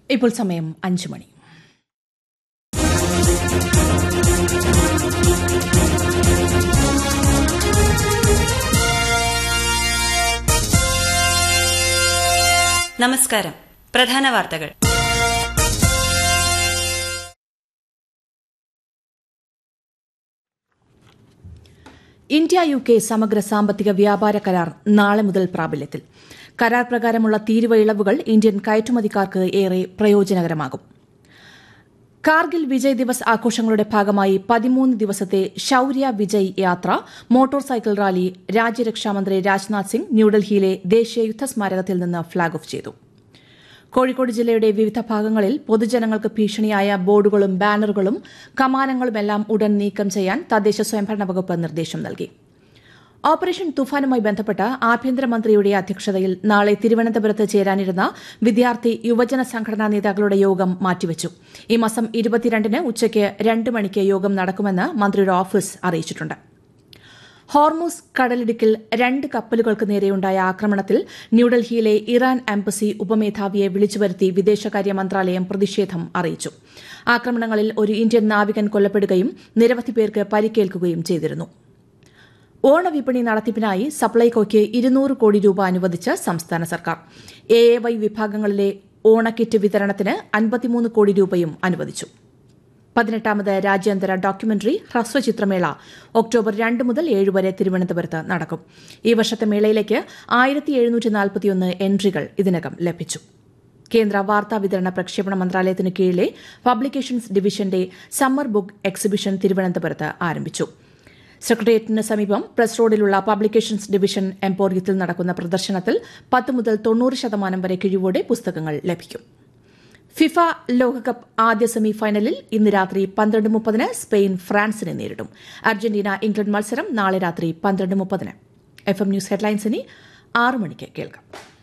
ഇപ്പോൾ സമയം അഞ്ചു മണി നമസ്കാരം പ്രധാന വാർത്തകൾ ഇന്ത്യ യു കെ സമഗ്ര സാമ്പത്തിക വ്യാപാര കരാർ നാളെ മുതൽ പ്രാബല്യത്തിൽ കരാർ പ്രകാരമുള്ള തീരുവ ഇളവുകൾ ഇന്ത്യൻ കയറ്റുമതിക്കാർക്ക് ഏറെ പ്രയോജനകരമാകും കാർഗിൽ വിജയ് ദിവസ് ആഘോഷങ്ങളുടെ ഭാഗമായി പതിമൂന്ന് ദിവസത്തെ ശൌര്യ വിജയ് യാത്ര മോട്ടോർ സൈക്കിൾ റാലി രാജ്യരക്ഷാമന്ത്രി രാജ്നാഥ് സിംഗ് ന്യൂഡൽഹിയിലെ ദേശീയ യുദ്ധസ്മാരകത്തിൽ നിന്ന് ഫ്ളാഗ് ഓഫ് ചെയ്തു കോഴിക്കോട് ജില്ലയുടെ വിവിധ ഭാഗങ്ങളിൽ പൊതുജനങ്ങൾക്ക് ഭീഷണിയായ ബോർഡുകളും ബാനറുകളും കമാനങ്ങളുമെല്ലാം ഉടൻ നീക്കം ചെയ്യാൻ തദ്ദേശ സ്വയംഭരണ വകുപ്പ് നിർദ്ദേശം നൽകി ഓപ്പറേഷൻ തുഫാനുമായി ബന്ധപ്പെട്ട് ആഭ്യന്തരമന്ത്രിയുടെ അധ്യക്ഷതയിൽ നാളെ തിരുവനന്തപുരത്ത് ചേരാനിരുന്ന വിദ്യാർത്ഥി യുവജന സംഘടനാ നേതാക്കളുടെ യോഗം മാറ്റിവച്ചു ഈ മാസം ഇരുപത്തിരണ്ടിന് ഉച്ചയ്ക്ക് രണ്ട് മണിക്ക് യോഗം നടക്കുമെന്ന് മന്ത്രിയുടെ ഓഫീസ് അറിയിച്ചിട്ടുണ്ട് ഹോർമൂസ് കടലിടുക്കിൽ രണ്ട് കപ്പലുകൾക്ക് നേരെയുണ്ടായ ആക്രമണത്തിൽ ന്യൂഡൽഹിയിലെ ഇറാൻ എംബസി ഉപമേധാവിയെ വിളിച്ചുവരുത്തി വിദേശകാര്യ മന്ത്രാലയം പ്രതിഷേധം അറിയിച്ചു ആക്രമണങ്ങളിൽ ഒരു ഇന്ത്യൻ നാവികൻ കൊല്ലപ്പെടുകയും നിരവധി പേർക്ക് പരിക്കേൽക്കുകയും ചെയ്തിരുന്നു ഓണവിപണി നടത്തിപ്പിനായി സപ്ലൈകോയ്ക്ക് ഇരുന്നൂറ് കോടി രൂപ അനുവദിച്ച് സംസ്ഥാന സർക്കാർ എ എ വൈ വിഭാഗങ്ങളിലെ ഓണക്കിറ്റ് വിതരണത്തിന് അൻപത്തിമൂന്ന് കോടി രൂപയും അനുവദിച്ചു പതിനെട്ടാമത് രാജ്യാന്തര ഡോക്യുമെന്ററി ഹ്രസ്വചിത്രമേള ഒക്ടോബർ രണ്ട് മുതൽ ഏഴ് വരെ തിരുവനന്തപുരത്ത് നടക്കും ഈ വർഷത്തെ മേളയിലേക്ക് ആയിരത്തി എഴുന്നൂറ്റി നാൽപ്പത്തിയൊന്ന് എൻട്രികൾ ഇതിനകം ലഭിച്ചു കേന്ദ്ര വാർത്താ വിതരണ പ്രക്ഷേപണ മന്ത്രാലയത്തിന് കീഴിലെ പബ്ലിക്കേഷൻസ് ഡിവിഷന്റെ സമ്മർ ബുക്ക് എക്സിബിഷൻ തിരുവനന്തപുരത്ത് ആരംഭിച്ചു സെക്രട്ടേറിയറ്റിന് സമീപം പ്രസ് റോഡിലുള്ള പബ്ലിക്കേഷൻസ് ഡിവിഷൻ എംപോറിയത്തിൽ നടക്കുന്ന പ്രദർശനത്തിൽ പത്ത് മുതൽ തൊണ്ണൂറ് ശതമാനം വരെ കിഴിവോടെ പുസ്തകങ്ങൾ ലഭിക്കും ഫിഫ ലോകകപ്പ് ആദ്യ സെമി ഫൈനലിൽ ഇന്ന് രാത്രി പന്ത്രണ്ട് മുപ്പതിന് സ്പെയിൻ ഫ്രാൻസിനെ നേരിടും അർജന്റീന ഇംഗ്ലണ്ട് മത്സരം നാളെ രാത്രി പന്ത്രണ്ട് മുപ്പതിന് എഫ് എം ന്യൂസ് ഹെഡ്ലൈൻസിനെ ആറ് മണിക്ക് കേൾക്കാം